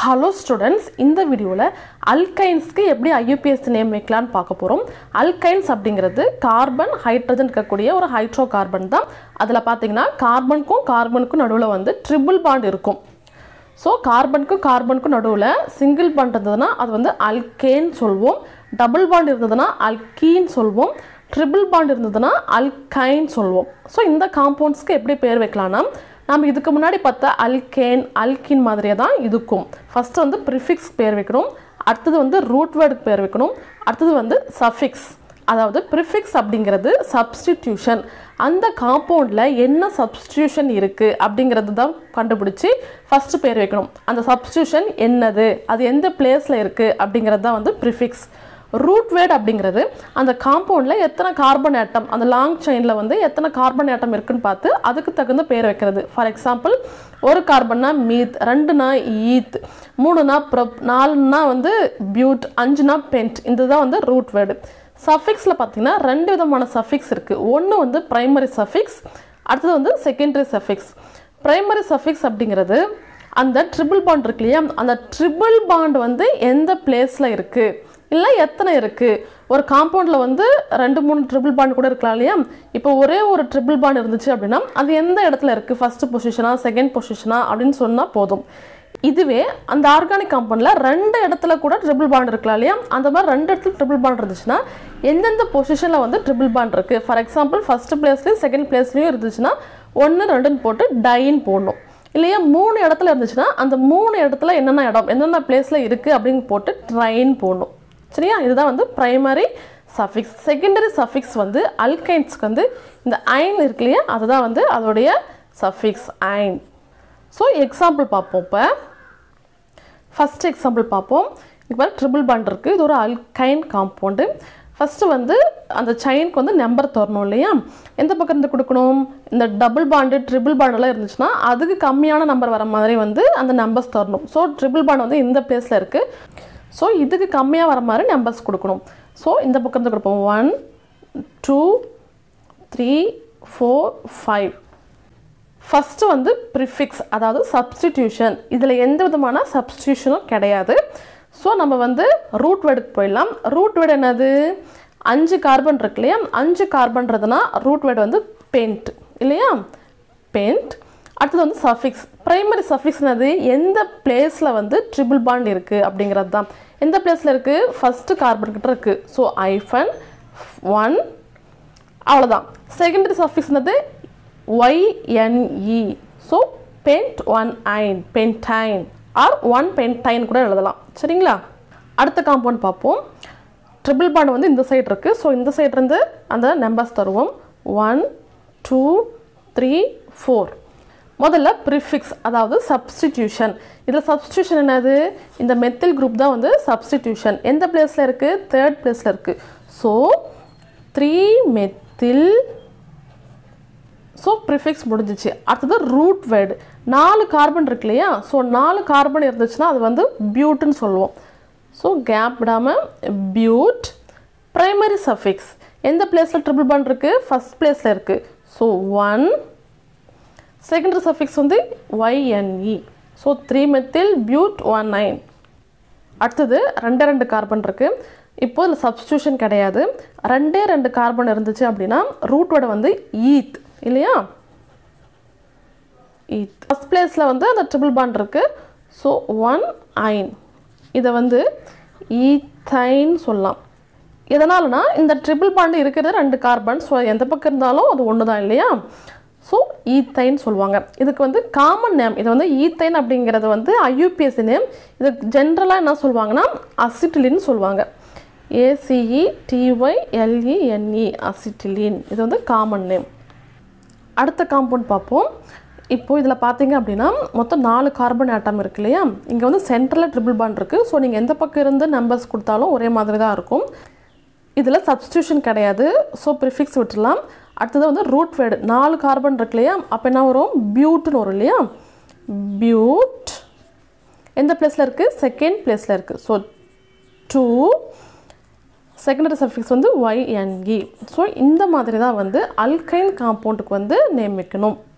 hello students இந்த வீடியோவில் அல்கைன்ஸ்க்கு எப்படி ஐயூபிஎஸ் நேம் வைக்கலான்னு பார்க்க போகிறோம் அல்கைன்ஸ் அப்படிங்கிறது கார்பன் ஹைட்ரஜன் இருக்கக்கூடிய ஒரு ஹைட்ரோ கார்பன் தான் அதில் பார்த்தீங்கன்னா கார்பனுக்கும் கார்பனுக்கும் நடுவில் வந்து ட்ரிபிள் பாண்ட் இருக்கும் ஸோ கார்பனுக்கும் கார்பனுக்கும் நடுவில் சிங்கிள் பாண்ட் இருந்ததுன்னா அது வந்து அல்கேன் சொல்வோம் டபுள் பாண்ட் இருந்ததுன்னா அல்கீன் சொல்வோம் ட்ரிபிள் பாண்ட் இருந்ததுன்னா அல்கைன் சொல்வோம் ஸோ இந்த காம்பவுண்ட்ஸ்க்கு எப்படி பேர் வைக்கலாம்னா நம்ம இதுக்கு முன்னாடி பார்த்த அல்கேன் அல்கின் மாதிரியே தான் இதுக்கும் ஃபஸ்ட்டு வந்து ப்ரிஃபிக்ஸ் பேர் வைக்கணும் அடுத்தது வந்து ரூட் வேர்டுக்கு பேர் வைக்கணும் அடுத்தது வந்து சஃபிக்ஸ் அதாவது ப்ரிஃபிக்ஸ் அப்படிங்கிறது சப்ஸ்டிடியூஷன் அந்த காம்பவுண்டில் என்ன சப்ஸ்டியூஷன் இருக்குது அப்படிங்கிறது தான் கண்டுபிடிச்சி ஃபஸ்ட்டு பேர் வைக்கணும் அந்த சப்ஸ்டியூஷன் என்னது அது எந்த பிளேஸில் இருக்குது அப்படிங்கிறது தான் வந்து ப்ரிஃபிக்ஸ் ரூட் வேர்ட் அப்படிங்கிறது அந்த காம்பவுண்டில் எத்தனை கார்பன் ஆட்டம் அந்த லாங் செயினில் வந்து எத்தனை கார்பன் ஆட்டம் இருக்குன்னு பார்த்து அதுக்கு தகுந்த பேர் வைக்கிறது ஃபார் எக்ஸாம்பிள் ஒரு கார்பன்னா மீத் ரெண்டுனா ஈத் மூணுனா ப்ரப் நாலுனா வந்து பியூட் அஞ்சுனா பென்ட் இதுதான் வந்து ரூட் வேர்டு சஃபிக்ஸில் பார்த்தீங்கன்னா ரெண்டு விதமான சஃபிக்ஸ் இருக்குது ஒன்று வந்து ப்ரைமரி சஃபிக்ஸ் அடுத்தது வந்து செகண்டரி சஃபிக்ஸ் ப்ரைமரி சஃபிக்ஸ் அப்படிங்கிறது அந்த ட்ரிபிள் பாண்ட் இருக்கு இல்லையா அந்த ட்ரிபிள் பாண்ட் வந்து எந்த பிளேஸில் இருக்குது இல்லை எத்தனை இருக்குது ஒரு காம்பவுண்டில் வந்து ரெண்டு மூணு ட்ரிபிள் பாண்ட் கூட இருக்கலாம் இல்லையா இப்போ ஒரே ஒரு ட்ரிபிள் பாண்ட் இருந்துச்சு அப்படின்னா அது எந்த இடத்துல இருக்குது ஃபஸ்ட்டு பொசிஷனா செகண்ட் பொசிஷனா அப்படின்னு சொன்னால் போதும் இதுவே அந்த ஆர்கானிக் காம்பவுண்டில் ரெண்டு இடத்துல கூட ட்ரிபிள் பாண்ட் இருக்கலாம் இல்லையா அந்த மாதிரி ரெண்டு இடத்துல ட்ரிபிள் பாண்ட் இருந்துச்சுன்னா எந்தெந்த பொசிஷனில் வந்து ட்ரிபிள் பாண்ட் இருக்குது ஃபார் எக்ஸாம்பிள் ஃபஸ்ட்டு பிளேஸ்லேயும் செகண்ட் பிளேஸ்லேயும் இருந்துச்சுன்னா ஒன்று ரெண்டுன்னு போட்டு டைன் போடணும் இல்லையா மூணு இடத்துல இருந்துச்சுன்னா அந்த மூணு இடத்துல என்னென்ன இடம் என்னென்ன பிளேஸில் இருக்குது அப்படின்னு போட்டு ட்ரைன் போடணும் சரியா இதுதான் வந்து ப்ரைமரி சஃபிக்ஸ் செகண்டரி சஃபிக்ஸ் வந்து அல்கைன்ஸ்க்கு வந்து இந்த ஐன் இருக்கு இல்லையா அதுதான் வந்து அதோடைய சஃபிக்ஸ் ஐன் ஸோ எக்ஸாம்பிள் பார்ப்போம் இப்போ ஃபஸ்ட் எக்ஸாம்பிள் பார்ப்போம் இப்போ பாரு ட்ரிபிள் பாண்ட் இருக்குது இது ஒரு அல்கைன் காம்பவுண்டு ஃபஸ்ட்டு வந்து அந்த செயினுக்கு வந்து நம்பர் தரணும் இல்லையா எந்த பக்கம் இருந்து கொடுக்கணும் இந்த டபுள் பாண்டு ட்ரிபிள் பாண்டெல்லாம் இருந்துச்சுன்னா அதுக்கு கம்மியான நம்பர் வர மாதிரி வந்து அந்த நம்பர்ஸ் தரணும் ஸோ ட்ரிபிள் பாண்ட் வந்து இந்த பிளேஸில் இருக்குது ஸோ இதுக்கு கம்மியாக வர மாதிரி நம்பர்ஸ் கொடுக்கணும் ஸோ இந்த பக்கம் இருந்து கொடுப்போம் one two three four five first வந்து ப்ரிஃபிக்ஸ் அதாவது சப்ஸ்டிடியூஷன் இதில் எந்த விதமான சப்ஸ்டியூஷனும் கிடையாது ஸோ நம்ம வந்து ரூட் வேர்டுக்கு போயிடலாம் ரூட் வேர்டு என்னது அஞ்சு கார்பன் இருக்கு இல்லையா அஞ்சு கார்பன்றதுனா ரூட் வேர்டு வந்து பெயிண்ட் இல்லையா பெயிண்ட் அடுத்தது வந்து சஃபிக்ஸ் ப்ரைமரி சஃபிக்ஸ் என்னது எந்த பிளேஸில் வந்து ட்ரிபிள் பாண்ட் இருக்குது அப்படிங்கிறது தான் எந்த பிளேஸில் இருக்குது ஃபஸ்ட்டு கார்பன் கிட்ட இருக்குது ஸோ ஐஃபன் ஒன் அவ்வளோதான் செகண்டரி சஃபிக்ஸ் என்னது Y N E so pent one yne pentyne or one pentyne கூட எழுதலாம் சரிங்களா அடுத்த காம்பவுண்ட் பார்ப்போம் ட்ரிபிள் பாண்ட் வந்து இந்த சைடு இருக்குது ஸோ இந்த சைடு இருந்து அந்த நம்பர்ஸ் தருவோம் ஒன் டூ த்ரீ ஃபோர் முதல்ல ப்ரிஃபிக்ஸ் அதாவது சப்ஸ்டிடியூஷன் இதில் சப்ஸ்டியூஷன் என்னது இந்த மெத்தில் குரூப் தான் வந்து சப்ஸ்டிடியூஷன் எந்த பிளேஸில் இருக்குது தேர்ட் பிளேஸில் இருக்குது so three methyl so prefix முடிஞ்சிச்சு அடுத்தது ரூட் வேர்டு நாலு கார்பன் இருக்கு இல்லையா ஸோ நாலு கார்பன் இருந்துச்சுன்னா அது வந்து பியூட்டுன்னு சொல்லுவோம் ஸோ கேப் விடாமல் பியூட் ப்ரைமரி சஃபிக்ஸ் எந்த பிளேஸில் ட்ரிபிள் பாண்ட் இருக்குது ஃபஸ்ட் பிளேஸில் இருக்குது ஸோ ஒன் செகண்டரி சஃபிக்ஸ் வந்து Y N E so three methyl but one yne அடுத்தது ரெண்டே ரெண்டு கார்பன் இருக்குது இப்போ இதில் சப்ஸ்டியூஷன் கிடையாது ரெண்டே ரெண்டு கார்பன் இருந்துச்சு அப்படின்னா ரூட்டோட வந்து ஈத் இல்லையா ஈத் ஃபஸ்ட் பிளேஸில் வந்து அந்த ட்ரிபிள் பாண்ட் இருக்குது ஸோ ஒன் ஐன் இதை வந்து ஈத்தைன் சொல்லலாம் எதனாலனா இந்த ட்ரிபிள் பாண்டு இருக்கிறது ரெண்டு கார்பன் ஸோ எந்த பக்கம் இருந்தாலும் அது ஒன்று தான் இல்லையா ஸோ ஈத்தைன் சொல்லுவாங்க இதுக்கு வந்து காமன் நேம் இது வந்து ஈத்தைன் அப்படிங்கிறது வந்து ஐயூபிஎஸ்சி நேம் இது ஜென்ரலாக என்ன சொல்லுவாங்கன்னா அசிட்டிலின்னு சொல்லுவாங்க ஏசிஇ டிஒய் எல்இஎன்இ அசிட்டிலின் இது வந்து காமன் நேம் அடுத்த காம்பவுண்ட் பார்ப்போம் இப்போது இதில் பார்த்தீங்க அப்படின்னா மொத்தம் நாலு கார்பன் ஆட்டம் இருக்கு இல்லையா இங்கே வந்து சென்ட்ரலில் ட்ரிபிள் பாண்ட் இருக்குது ஸோ நீங்கள் எந்த பக்கம் இருந்து நம்பர்ஸ் கொடுத்தாலும் ஒரே மாதிரி தான் இருக்கும் இதில் சப்ஸ்டியூஷன் கிடையாது ஸோ ப்ரிஃபிக்ஸ் விட்டுடலாம் அடுத்தது வந்து ரூட் வேர்டு நாலு கார்பன் இருக்கு இல்லையா அப்போ என்ன வரும் பியூட்னு வரும் இல்லையா பியூட் எந்த பிளேஸில் இருக்குது செகண்ட் பிளேஸில் இருக்குது ஸோ டூ செகண்டரி சஃபிக்ஸ் வந்து ஒய்என்இ ஸோ இந்த மாதிரி தான் வந்து அல்கைன் காம்பவுண்டுக்கு வந்து நேம் வைக்கணும்